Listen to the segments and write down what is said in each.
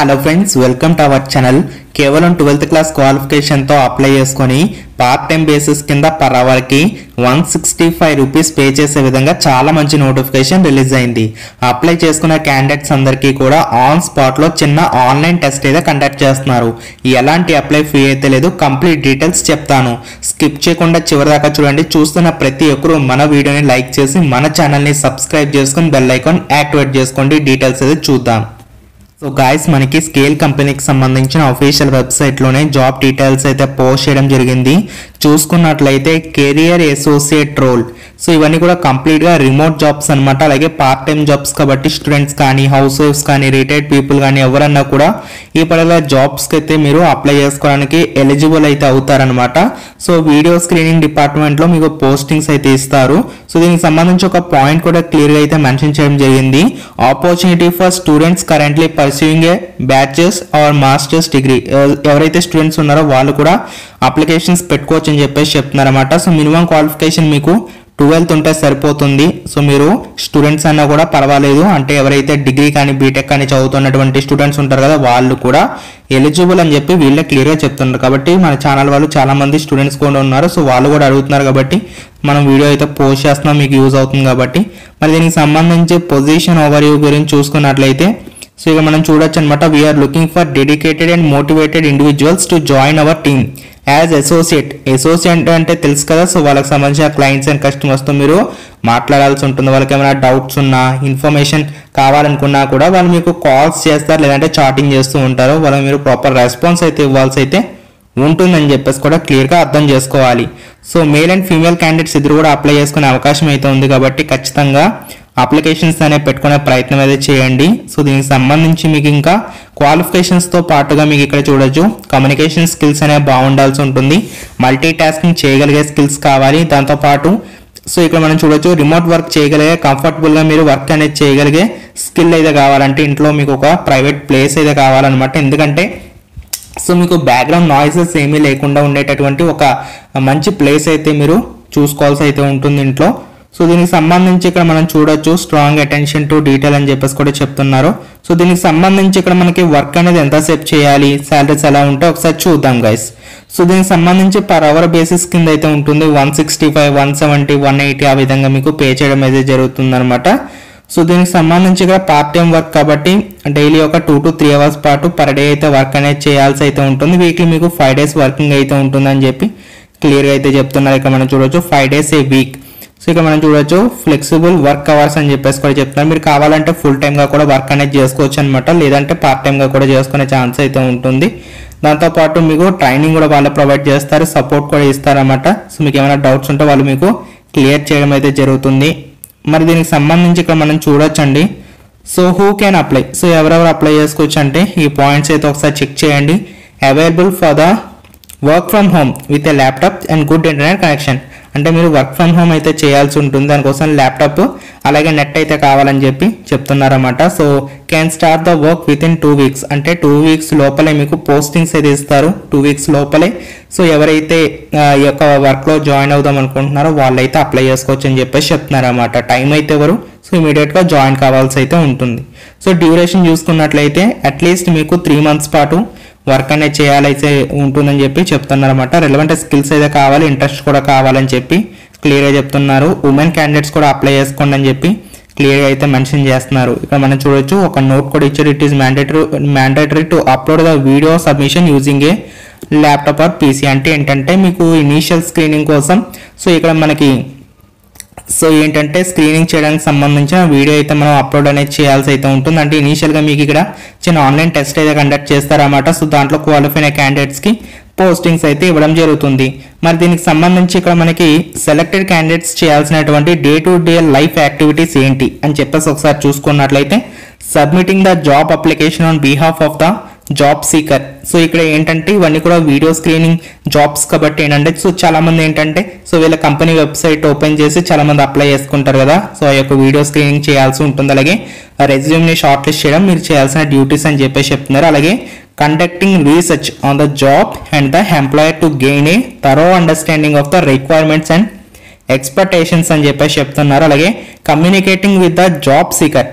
hello friends welcome to our channel కేవలం twelfth class క్వాలిఫికేషన్తో apply చేసుకొని పార్ట్ టైం బేసిస్ కింద పర్ అవర్కి one sixty five rupees pay చేసే విధంగా చాలా మంచి నోటిఫికేషన్ రిలీజ్ అయింది అప్లై చేసుకున్న క్యాండిడేట్స్ అందరికీ కూడా ఆన్ స్పాట్లో చిన్న ఆన్లైన్ టెస్ట్ అయితే కండక్ట్ చేస్తున్నారు ఎలాంటి అప్లై ఫీ అయితే లేదు కంప్లీట్ డీటెయిల్స్ చెప్తాను స్కిప్ చేయకుండా చివరిదాకా చూడండి చూస్తున్న ప్రతి ఒక్కరూ మన వీడియోని లైక్ చేసి మన ఛానల్ని సబ్స్క్రైబ్ చేసుకొని బెల్ ఐకాన్ యాక్టివేట్ చేసుకోండి డీటెయిల్స్ అయితే చూద్దాం సో గాయస్ మనకి స్కేల్ కంపెనీకి సంబంధించిన అఫీషియల్ వెబ్సైట్లోనే జాబ్ డీటెయిల్స్ అయితే పోస్ట్ చేయడం జరిగింది చూసుకున్నట్లయితే కెరియర్ అసోసియేట్ రోల్ సో ఇవన్నీ కూడా కంప్లీట్గా రిమోట్ జాబ్స్ అన్నమాట అలాగే పార్ట్ టైం జాబ్స్ కాబట్టి స్టూడెంట్స్ కానీ హౌస్ వైఫ్స్ కానీ రిటైర్డ్ పీపుల్ కానీ ఎవరన్నా కూడా ఈ పర్టికులర్ జాబ్స్కి అయితే మీరు అప్లై చేసుకోవడానికి ఎలిజిబుల్ అయితే అవుతారనమాట సో వీడియో స్క్రీనింగ్ డిపార్ట్మెంట్లో మీకు పోస్టింగ్స్ అయితే ఇస్తారు సో దీనికి సంబంధించి ఒక పాయింట్ కూడా క్లియర్గా అయితే మెన్షన్ చేయడం జరిగింది opportunity for students currently pursuing a batches or masters degree ఎవరైతే స్టూడెంట్స్ ఉన్నారో వాళ్ళు కూడా అప్లికేషన్స్ పెట్టుకోవచ్చు అని చెప్పేసి చెప్తున్నారన్నమాట సో మినిమం క్వాలిఫికేషన్ మీకు ట్వెల్త్ ఉంటే సరిపోతుంది సో మీరు స్టూడెంట్స్ అన్నా కూడా పర్వాలేదు అంటే ఎవరైతే డిగ్రీ కానీ బీటెక్ కానీ చదువుతున్నటువంటి స్టూడెంట్స్ ఉంటారు కదా వాళ్ళు కూడా ఎలిజిబుల్ అని చెప్పి వీళ్ళే క్లియర్గా చెప్తున్నారు కాబట్టి మన ఛానల్ వాళ్ళు చాలా మంది స్టూడెంట్స్ కూడా ఉన్నారు సో వాళ్ళు కూడా అడుగుతున్నారు కాబట్టి మనం వీడియో అయితే పోస్ట్ చేస్తున్నాం మీకు యూజ్ అవుతుంది కాబట్టి మరి దీనికి సంబంధించి పొజిషన్ ఓవర్ గురించి చూసుకున్నట్లయితే సో ఇక మనం చూడొచ్చు అనమాట we're looking for dedicated and motivated individuals to join our team as associate associate అంటే తెలుసు కదా సో వాళ్ళకి సంబంధించిన క్లయింట్స్ అండ్ కస్టమర్స్తో మీరు మాట్లాడాల్సి ఉంటుంది వాళ్ళకి ఏమైనా డౌట్స్ ఉన్నా ఇన్ఫర్మేషన్ కావాలనుకున్నా కూడా వాళ్ళు మీకు కాల్స్ చేస్తారు లేదంటే చాటింగ్ చేస్తూ ఉంటారు వాళ్ళకి మీరు ప్రాపర్ రెస్పాన్స్ అయితే ఇవ్వాల్సి అయితే ఉంటుందని చెప్పేసి కూడా క్లియర్గా అర్థం చేసుకోవాలి so male and female candidates ఇద్దరు కూడా అప్లై చేసుకునే అవకాశం అయితే ఉంది కాబట్టి ఖచ్చితంగా అప్లికేషన్స్ అనేవి పెట్టుకునే ప్రయత్నం అయితే చేయండి సో దీనికి సంబంధించి మీకు ఇంకా క్వాలిఫికేషన్స్తో పాటుగా మీకు ఇక్కడ చూడొచ్చు కమ్యూనికేషన్ స్కిల్స్ అనేవి బాగుండాల్సి ఉంటుంది మల్టీ టాస్కింగ్ చేయగలిగే స్కిల్స్ కావాలి దాంతోపాటు సో ఇక్కడ మనం చూడొచ్చు రిమోట్ వర్క్ చేయగలిగే కంఫర్టబుల్గా మీరు వర్క్ అనేది చేయగలిగే స్కిల్ అయితే కావాలంటే ఇంట్లో మీకు ఒక ప్రైవేట్ ప్లేస్ అయితే కావాలన్నమాట ఎందుకంటే సో మీకు బ్యాక్గ్రౌండ్ నాయిసెస్ ఏమీ లేకుండా ఉండేటటువంటి ఒక మంచి ప్లేస్ అయితే మీరు చూసుకోవాల్సి అయితే ఉంటుంది ఇంట్లో సో దీనికి సంబంధించి ఇక్కడ మనం చూడొచ్చు స్ట్రాంగ్ అటెన్షన్ టు డీటెయిల్ అని చెప్పేసి కూడా చెప్తున్నారు సో దీనికి సంబంధించి ఇక్కడ మనకి వర్క్ అనేది ఎంతసేపు చేయాలి శాలరీస్ ఎలా ఉంటే ఒకసారి చూద్దాం గైస్ సో దీనికి సంబంధించి పర్ అవర్ బేసిస్ కింద అయితే ఉంటుంది one sixty five one seventy one eighty ఆ విధంగా మీకు పే చేయడం అయితే జరుగుతుంది అనమాట సో దీనికి సంబంధించి ఇక్కడ పార్ట్ టైం వర్క్ కాబట్టి డైలీ ఒక టూ టు త్రీ అవర్స్ పాటు పర్ డే అయితే వర్క్ అనేది చేయాల్సి అయితే ఉంటుంది వీక్లీ మీకు ఫైవ్ డేస్ వర్కింగ్ అయితే ఉంటుందని చెప్పి క్లియర్గా అయితే చెప్తున్నారు ఇక్కడ మనం చూడొచ్చు five days a week so ఇక్కడ మనం చూడొచ్చు ఫ్లెక్సిబుల్ వర్క్ అవర్స్ అని చెప్పేసి కూడా చెప్తున్నారు మీరు కావాలంటే ఫుల్ టైమ్గా కూడా వర్క్ అనేది చేసుకోవచ్చు అనమాట లేదంటే పార్ట్ టైమ్గా కూడా చేసుకునే ఛాన్స్ అయితే ఉంటుంది దాంతోపాటు మీకు ట్రైనింగ్ కూడా వాళ్ళు ప్రొవైడ్ చేస్తారు సపోర్ట్ కూడా ఇస్తారన్నమాట సో మీకు ఏమైనా డౌట్స్ ఉంటే వాళ్ళు మీకు క్లియర్ చేయడం అయితే జరుగుతుంది మరి దీనికి సంబంధించి ఇక్కడ మనం చూడొచ్చండి so who can apply so ఎవరెవరు అప్లై చేసుకోవచ్చు అంటే ఈ పాయింట్స్ అయితే ఒకసారి చెక్ చేయండి available for the work from home with a laptop and good internet connection అంటే మీరు వర్క్ ఫ్రమ్ హోమ్ అయితే చేయాల్సి ఉంటుంది దానికోసం ల్యాప్టాప్ అలాగే నెట్ అయితే కావాలని చెప్పి చెప్తున్నారన్నమాట so can start the work within two weeks అంటే టూ వీక్స్ లోపలే మీకు పోస్టింగ్స్ అయితే ఇస్తారు టూ వీక్స్ లోపలే సో ఎవరైతే ఆ, ఈ యొక్క వర్క్లో జాయిన్ అవుదాం అనుకుంటున్నారో వాళ్ళైతే అప్లై చేసుకోవచ్చు అని చెప్పేసి చెప్తున్నారన్నమాట టైం అయితే ఎవరు సో ఇమీడియట్గా జాయిన్ కావాల్సి అయితే ఉంటుంది సో డ్యూరేషన్ చూసుకున్నట్లయితే అట్లీస్ట్ మీకు త్రీ మంత్స్ పాటు వర్క్ అనేది చేయాలైతే ఉంటుందని చెప్పి చెప్తున్నారన్నమాట రెలవెంట్ స్కిల్స్ అయితే కావాలి ఇంట్రెస్ట్ కూడా కావాలని చెప్పి క్లియర్గా చెప్తున్నారు ఉమెన్ క్యాండిడేట్స్ కూడా అప్లై చేసుకోండి అని చెప్పి క్లియర్గా అయితే మెన్షన్ చేస్తున్నారు ఇక్కడ మనం చూడొచ్చు ఒక నోట్ కూడా ఇచ్చారు it is mandatory mandatory to upload the video submission using a laptop or PC అంటే ఏంటంటే మీకు ఇనీషియల్ స్క్రీనింగ్ కోసం సో ఇక్కడ మనకి సో ఏంటంటే స్క్రీనింగ్ చేయడానికి సంబంధించిన వీడియో అయితే మనం అప్లోడ్ అనేది చేయాల్సి అయితే ఉంటుంది అంటే ఇనీషియల్గా మీకు ఇక్కడ చిన్న ఆన్లైన్ టెస్ట్ అయితే కండక్ట్ చేస్తారన్నమాట సో దాంట్లో క్వాలిఫైన్ క్యాండిడేట్స్కి పోస్టింగ్స్ అయితే ఇవ్వడం జరుగుతుంది మరి దీనికి సంబంధించి ఇక్కడ మనకి సెలెక్టెడ్ క్యాండిడేట్స్ చేయాల్సినటువంటి day to day life activities ఏంటి అని చెప్పేసి ఒకసారి చూసుకున్నట్లయితే submitting the job application on behalf of the job seeker so ఇక్కడ ఏంటంటే ఇవన్నీ కూడా వీడియో స్క్రీనింగ్ జాబ్స్ కాబట్టి ఏంటంటే సో చాలా మంది ఏంటంటే సో వీళ్ళ కంపెనీ వెబ్సైట్ ఓపెన్ చేసి చాలా మంది అప్లై చేసుకుంటారు కదా సో ఆ యొక్క వీడియో స్క్రీనింగ్ చేయాల్సి ఉంటుంది అలాగే రెజ్యూమ్ని షార్ట్ లిస్ట్ చేయడం మీరు చేయాల్సిన డ్యూటీస్ అని చెప్పేసి చెప్తున్నారు అలాగే conducting research on the job and the employer to gain a thorough understanding of the requirements and expectations అని చెప్పేసి చెప్తున్నారు అలాగే communicating with the job seeker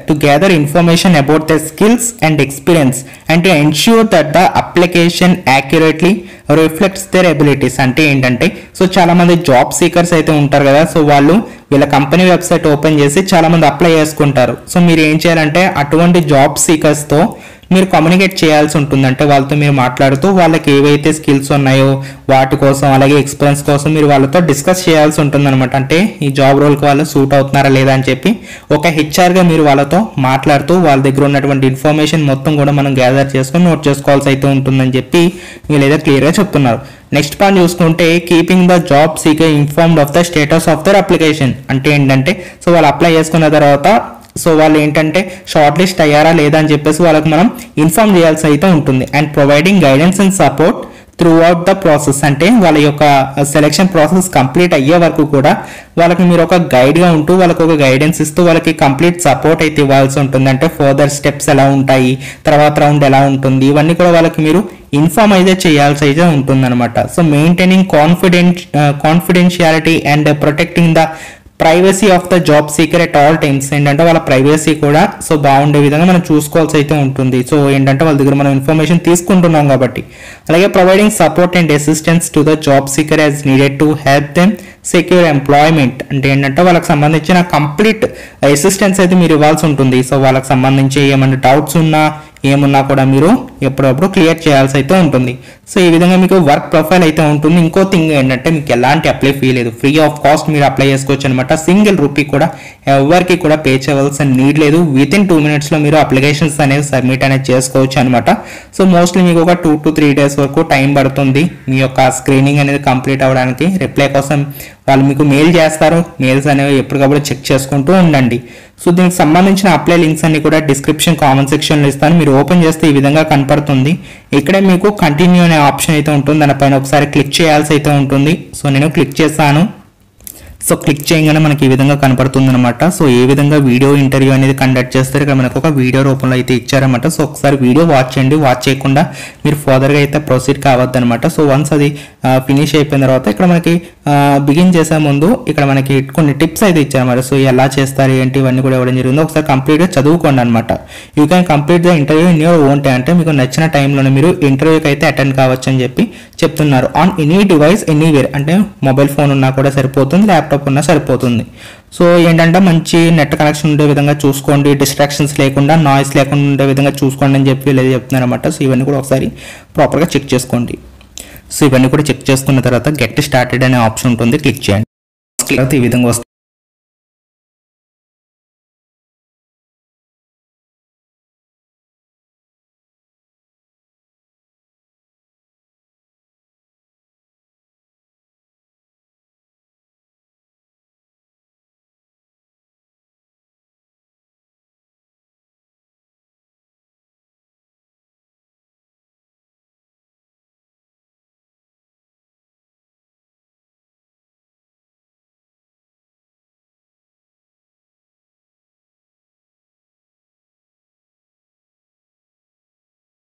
to gather information about their skills and experience and to ensure that the application accurately reflects their abilities అంటే ఏంటంటే so చాలా మంది job seekers అయితే ఉంటారు కదా సో వాళ్ళు వీళ్ళ కంపెనీ వెబ్సైట్ ఓపెన్ చేసి చాలా మంది అప్లై చేసుకుంటారు సో మీరు ఏం చేయాలంటే అటువంటి జాబ్ సీకర్స్తో మీరు కమ్యూనికేట్ చేయాల్సి ఉంటుంది అంటే వాళ్ళతో మీరు మాట్లాడుతూ వాళ్ళకి ఏవైతే స్కిల్స్ ఉన్నాయో వాటి కోసం అలాగే ఎక్స్పీరియన్స్ కోసం మీరు వాళ్ళతో డిస్కస్ చేయాల్సి ఉంటుంది అనమాట అంటే ఈ జాబ్ రోల్కి వాళ్ళు సూట్ అవుతున్నారా లేదా అని చెప్పి ఒక హెచ్ఆర్గా మీరు వాళ్ళతో మాట్లాడుతూ వాళ్ళ దగ్గర ఉన్నటువంటి ఇన్ఫర్మేషన్ మొత్తం కూడా మనం గ్యాదర్ చేసుకొని నోట్ చేసుకోవాల్సి అయితే ఉంటుందని చెప్పి వీళ్ళు ఏదో క్లియర్గా చెప్తున్నారు నెక్స్ట్ పాయింట్ చూసుకుంటే keeping the job seeker informed of the status of their application అంటే ఏంటంటే సో వాళ్ళు అప్లై చేసుకున్న తర్వాత సో వాళ్ళు ఏంటంటే షార్ట్ లిస్ట్ అయ్యారా లేదా అని చెప్పేసి వాళ్ళకి మనం ఇన్ఫార్మ్ చేయాల్సి అయితే ఉంటుంది and providing guidance and support throughout the process అంటే వాళ్ళ యొక్క సెలెక్షన్ ప్రాసెస్ కంప్లీట్ అయ్యే వరకు కూడా వాళ్ళకి మీరు ఒక గైడ్గా ఉంటూ వాళ్ళకి ఒక గైడెన్స్ ఇస్తూ వాళ్ళకి కంప్లీట్ సపోర్ట్ అయితే ఇవ్వాల్సి ఉంటుంది అంటే ఫర్దర్ స్టెప్స్ ఎలా ఉంటాయి తర్వాత రౌండ్ ఎలా ఉంటుంది ఇవన్నీ కూడా వాళ్ళకి మీరు ఇన్ఫార్మ్ అయితే చేయాల్సి అయితే ఉంటుందన్నమాట so maintaining confident confidentiality and protecting the privacy of the job seeker at all times ఏంటంటే వాళ్ళ ప్రైవసీ కూడా సో బాగుండే విధంగా మనం చూసుకోవాల్సి అయితే ఉంటుంది సో ఏంటంటే వాళ్ళ దగ్గర మనం ఇన్ఫర్మేషన్ తీసుకుంటున్నాం కాబట్టి అలాగే providing support and assistance to the job seeker as needed to help them secure employment అంటే ఏంటంటే వాళ్ళకి సంబంధించిన కంప్లీట్ అసిస్టెన్స్ అయితే మీరు ఇవ్వాల్సి ఉంటుంది సో వాళ్ళకి సంబంధించి ఏమైనా డౌట్స్ ఉన్నా ఏమున్నా కూడా మీరు ఎప్పుడప్పుడు క్లియర్ చేయాల్సి అయితే ఉంటుంది సో ఈ విధంగా మీకు వర్క్ ప్రొఫైల్ అయితే ఉంటుంది ఇంకో థింగ్ ఏంటంటే మీకు ఎలాంటి అప్లై ఫీ లేదు ఫ్రీ ఆఫ్ కాస్ట్ మీరు అప్లై చేసుకోవచ్చు అనమాట సింగిల్ రూపీ కూడా ఎవరికి కూడా పే చేయవలసిన నీడ్ లేదు విత్ ఇన్ టూ మినిట్స్లో మీరు అప్లికేషన్స్ అనేవి సబ్మిట్ అనేది చేసుకోవచ్చు అనమాట సో మోస్ట్లీ మీకు ఒక టూ టు త్రీ డేస్ వరకు టైం పడుతుంది మీ యొక్క స్క్రీనింగ్ అనేది కంప్లీట్ అవ్వడానికి రిప్లై కోసం వాళ్ళు మీకు మెయిల్ చేస్తారు మెయిల్స్ అనేవి ఎప్పటికప్పుడు చెక్ చేసుకుంటూ ఉండండి సో దీనికి సంబంధించిన అప్లై లింక్స్ అన్ని కూడా డిస్క్రిప్షన్ కామెంట్ సెక్షన్లో ఇస్తాను మీరు ఓపెన్ చేస్తే ఈ విధంగా కనపడుతుంది ఇక్కడే మీకు కంటిన్యూ అనే ఆప్షన్ అయితే ఉంటుంది దానిపైన ఒకసారి క్లిక్ చేయాల్సి అయితే ఉంటుంది సో నేను క్లిక్ చేస్తాను సో క్లిక్ చేయగానే మనకి ఈ విధంగా కనపడుతుంది అనమాట సో ఏ విధంగా వీడియో ఇంటర్వ్యూ అనేది కండక్ట్ చేస్తారు ఇక్కడ మనకు ఒక వీడియో రూపంలో అయితే ఇచ్చారనమాట సో ఒకసారి వీడియో వాచ్ చేయండి వాచ్ చేయకుండా మీరు ఫర్దర్గా అయితే ప్రొసీడ్ కావద్దు అనమాట సో వన్స్ అది ఫినిష్ అయిపోయిన తర్వాత ఇక్కడ మనకి బిగిన్ చేసే ముందు ఇక్కడ మనకి కొన్ని టిప్స్ అయితే ఇచ్చారన్నమాట సో ఎలా చేస్తారు ఏంటి ఇవన్నీ కూడా ఇవ్వడం జరిగింది ఒకసారి కంప్లీట్గా చదువుకోండి అనమాట you can complete the interview in your own time అంటే మీకు నచ్చిన టైంలోనే మీరు ఇంటర్వ్యూకి అయితే అటెండ్ కావచ్చు అని చెప్పి చెప్తున్నారు ఆన్ ఎనీ డివైస్ ఎనీవేర్ అంటే మొబైల్ ఫోన్ ఉన్నా కూడా సరిపోతుంది ల్యాప్టాప్ ఉన్నా సరిపోతుంది సో ఏంటంటే మంచి నెట్ కనెక్షన్ ఉండే విధంగా చూసుకోండి డిస్ట్రాక్షన్స్ లేకుండా నాయిస్ లేకుండా ఉండే విధంగా చూసుకోండి అని చెప్పి వీళ్ళు చెప్తున్నారు అనమాట సో ఇవన్నీ కూడా ఒకసారి ప్రాపర్గా చెక్ చేసుకోండి సో ఇవన్నీ కూడా చెక్ చేసుకున్న తర్వాత గెట్ స్టార్టెడ్ అనే ఆప్షన్ ఉంటుంది క్లిక్ చేయండి తర్వాత ఈ విధంగా వస్తుంది